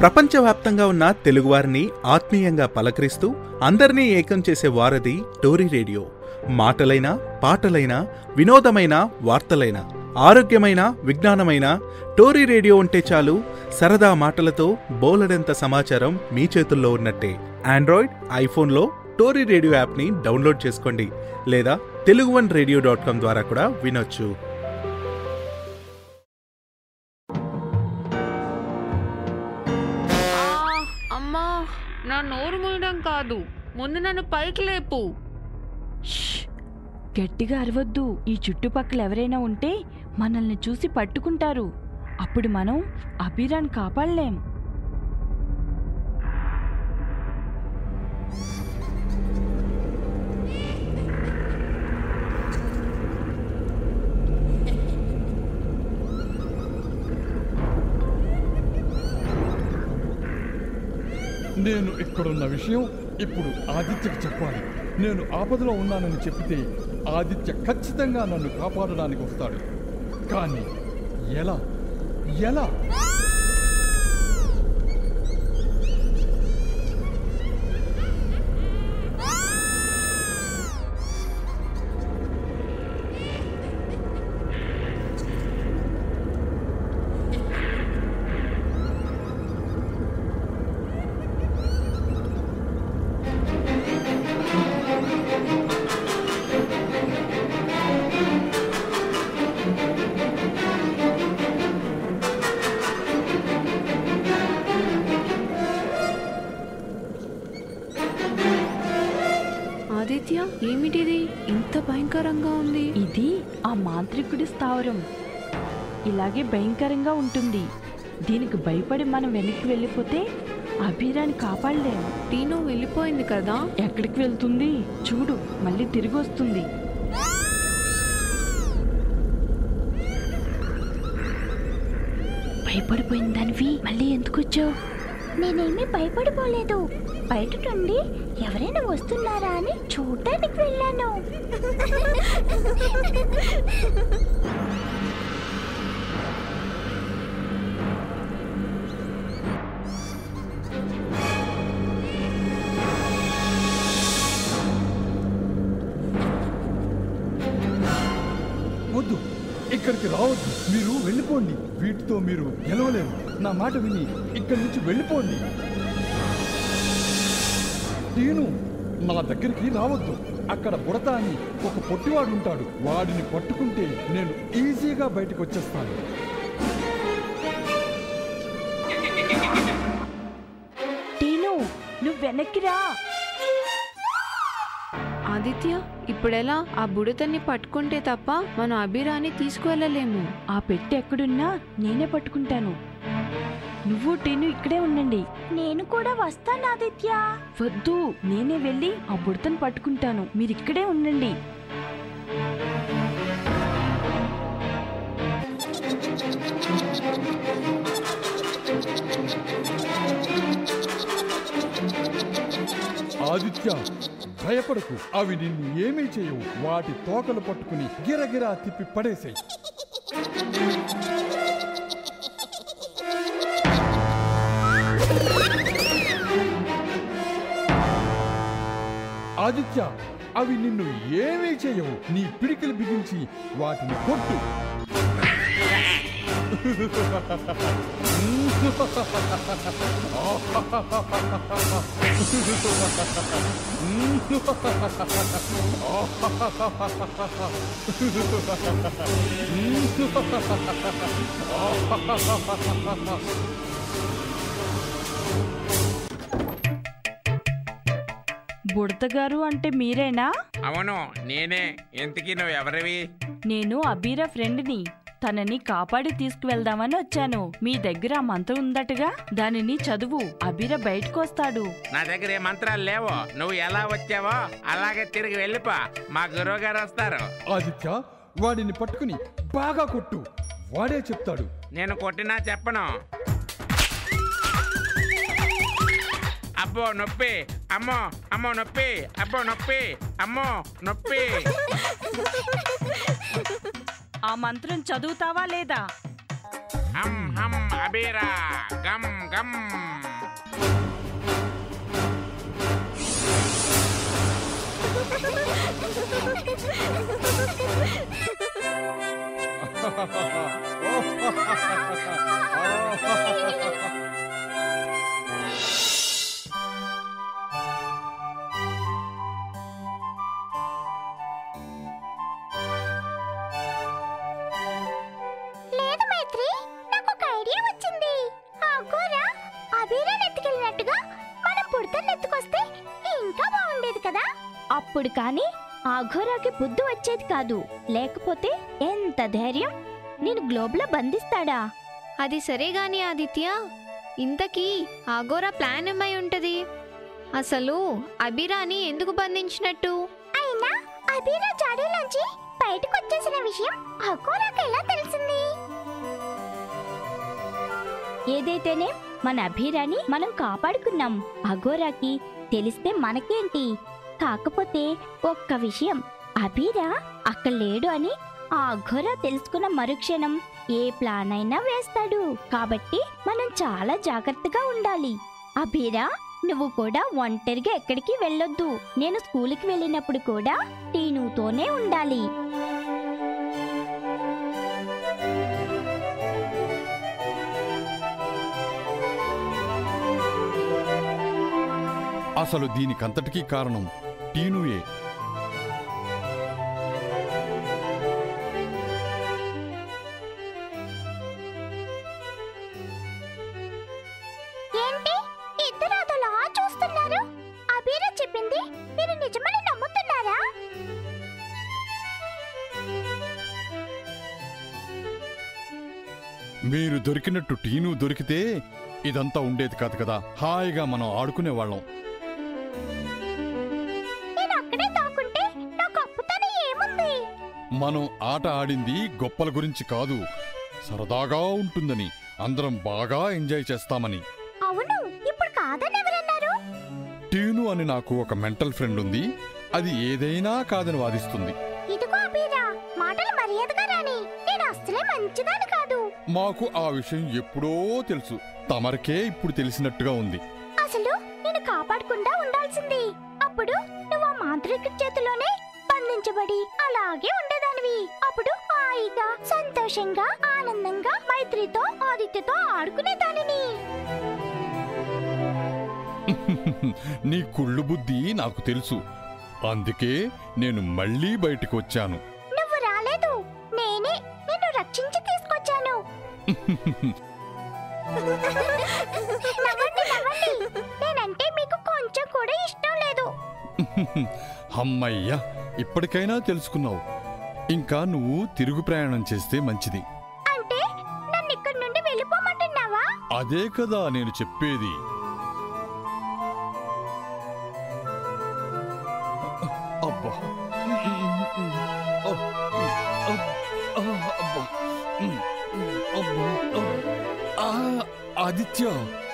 ప్రపంచవ్యాప్తంగా ఉన్న తెలుగువారిని ఆత్మీయంగా పలకరిస్తూ అందరినీ ఏకం చేసే వారధి టోరీ రేడియో మాటలైన పాటలైన వినోదమైన వార్తలైన ఆరోగ్యమైన విజ్ఞానమైన టోరీ రేడియో ఉంటే చాలు సరదా మాటలతో బోలెడంత సమాచారం మీ చేతుల్లో ఉన్నట్టే ఆండ్రాయిడ్ ఐఫోన్లో టోరీ రేడియో యాప్ని డౌన్లోడ్ చేసుకోండి లేదా Telugu one radio dot com ద్వారా కూడా వినొచ్చు ఆ, అమ్మా నా నోరు మూయడం కాదు ముందు నన్ను పైకి లేపు ష్! గట్టిగా అరవద్దు ఈ చుట్టుపక్కల ఎవరైనా ఉంటే మనల్ని చూసి పట్టుకుంటారు అప్పుడు మనం అభిరాన్ కాపాడలేం నేను ఇక్కడున్న విషయం ఇప్పుడు ఆదిత్యకు చెప్పాలి నేను ఆపదలో ఉన్నానని చెప్పితే ఆదిత్య ఖచ్చితంగా నన్ను కాపాడడానికి వస్తాడు కానీ ఎలా ఎలా ఆదిత్య ఏమిటిది ఇంత భయంకరంగా ఉంది ఇది ఆ మాంత్రికుడి స్థావరం ఇలాగే భయంకరంగా ఉంటుంది దీనికి భయపడి మనం వెనక్కి వెళ్ళిపోతే అభిరాని కాపాడలేం టీను వెళ్ళిపోయింది కదా ఎక్కడికి వెళ్తుంది చూడు మళ్ళీ తిరిగి వస్తుంది భయపడిపోయింది దానివి మళ్ళీ ఎందుకు వచ్చావు నేనేమీ భయపడిపోలేదు బయట నుండి ఎవరైనా వస్తున్నారా అని చూడటానికి వెళ్ళాను వద్దు ఇక్కడికి రావద్దు మీరు వెళ్ళిపోండి వీటితో మీరు గెలవలేరు నా మాట విని ఇక్కడి నుంచి వెళ్ళిపోండి నేను నా దగ్గరికి రావద్దు అక్కడ బుడత అని ఒక పొట్టివాడు ఉంటాడు వాడిని పట్టుకుంటే నేను ఈజీగా బయటకు వచ్చేస్తాను టీను నువ్వు వెనక్కి రా ఆదిత్య ఇప్పుడెలా ఆ బుడతన్ని పట్టుకుంటే తప్ప మనం అభిరాని తీసుకువెళ్ళలేము ఆ పెట్టి ఎక్కడున్నా నేనే పట్టుకుంటాను నువ్వు టీను ఇక్కడే ఉండండి నేను కూడా వస్తాను ఆదిత్య వద్దు నేనే వెళ్ళి ఆ బుడతను పట్టుకుంటాను మీరు ఇక్కడే ఉండండి ఆదిత్య భయపడకు అవి నిన్ను ఏమీ చేయవు వాటి తోకలు పట్టుకుని గిరగిరా తిప్పి పడేసాయి ఆదిత్య అవి నిన్ను ఏమీ చేయవు నీ పిడికిలు బిగించి వాటిని కొట్టు బుడత గారు అంటే మీరేనా అవును నేనే ఇంతకీ నువ్వు ఎవరివి నేను అబీరా ఫ్రెండ్ని తనని కాపాడి తీసుకువెళ్దామని వచ్చాను మీ దగ్గర ఆ మంత్రం ఉందటగా దానిని చదువు అబీరా బయటకు వస్తాడు నా దగ్గర ఏ మంత్రాలు లేవు నువ్వు ఎలా వచ్చావో అలాగే తిరిగి వెళ్ళిపో మా గురువు గారు వస్తారు ఆదిత్య వాడిని పట్టుకుని బాగా కొట్టు వాడే చెప్తాడు నేను కొట్టినా చెప్పను అబ్బో నొప్పి అమ్మో అమ్మో నొప్పి అబ్బో నొప్పి అమ్మో నొప్పి ఆ మంత్రం చదువుతావా లేదా హం హం అబీరా గమ్ గమ్ లేదు మైత్రి నాకు ఒక ఐడియా వచ్చింది ఆ కూర అబీరాన్ని ఎత్తుకెళ్ళినట్టుగా మనం పుడతల్ని ఎత్తుకొస్తే ఇంకా బాగుండేది కదా అప్పుడు కానీ ఆ ఘోరాకి బుద్ధి వచ్చేది కాదు లేకపోతే ఎంత ధైర్యం నేను గ్లోబ్లో బంధిస్తాడా అది సరే గాని ఆదిత్య ఇంతకీ ఆగోరా ప్లాన్ ఏమై ఉంటది అసలు అభిరాని ఎందుకు బంధించినట్టు అయినా అబీరా జాడీలోంచి బయటకు వచ్చేసిన విషయం అఘోరాకు ఎలా తెలిసింది ఏదైతేనే మన అభిరాని మనం కాపాడుకున్నాం అఘోరాకి తెలిస్తే మనకేంటి కాకపోతే ఒక్క విషయం అభిరా అక్కడ లేడు అని ఆ అఘోర తెలుసుకున్న మరుక్షణం ఏ ప్లాన్ అయినా వేస్తాడు కాబట్టి మనం చాలా జాగ్రత్తగా ఉండాలి అభిరా నువ్వు కూడా ఒంటరిగా ఎక్కడికి వెళ్ళొద్దు నేను స్కూల్కి వెళ్ళినప్పుడు కూడా టీనుతోనే ఉండాలి అసలు దీనికంతటికీ కారణం టీనుయే ఏంటి ఇద్దరు అదలా చూస్తున్నారు అబీరా చెప్పింది మీరు నిజమని నమ్ముతున్నారా మీరు దొరికినట్టు టీను దొరికితే ఇదంతా ఉండేది కాదు కదా హాయిగా మనం ఆడుకునే వాళ్ళం నేను అక్కడే దాక్కుంటే నాకు అప్పుతానే ఏముంది మనం ఆట ఆడింది గొప్పల గురించి కాదు సరదాగా ఉంటుందని అందరం బాగా ఎంజాయ్ చేస్తామని అవును ఇప్పుడు కాదని ఎవరన్నారు టీను అని నాకు ఒక మెంటల్ ఫ్రెండ్ ఉంది అది ఏదైనా కాదని వాదిస్తుంది ఇదిగో అబీరా మాటలు మర్యాదగా రాని నేను అస్సలే మంచిదాని కాదు మాకు ఆ విషయం ఎప్పుడో తెలుసు తమరికే ఇప్పుడు తెలిసినట్టుగా ఉంది అసలు నేను కాపాడకుండా ఉండాల్సింది అప్పుడు నువ్వు ఆ మాంత్రికుడి చేతిలోనే బంధించబడి అలాగే ఉండేదానివి అప్పుడు హాయిగా సంతోషంగా ఆనందంగా మైత్రితో ఆదిత్యతో ఆడుకునేదానిని నీ కుళ్ళు బుద్ధి నాకు తెలుసు అందుకే నేను మళ్ళీ బయటికి వచ్చాను నువ్వు రాలేదు నేనే నిన్ను రక్షించి తీసుకొచ్చాను నవ్వండి నవ్వండి నేనంటే మీకు కొంచెం కూడా ఇష్టం లేదు అమ్మయ్యా ఇప్పటికైనా తెలుసుకున్నావు ఇంకా నువ్వు తిరుగు ప్రయాణం చేస్తే మంచిది అంటే నన్ను ఇక్కడి నుండి వెళ్ళిపోమంటున్నావా అదే కదా నేను చెప్పేది అబ్బా అబ్బా. ఆ, ఆదిత్య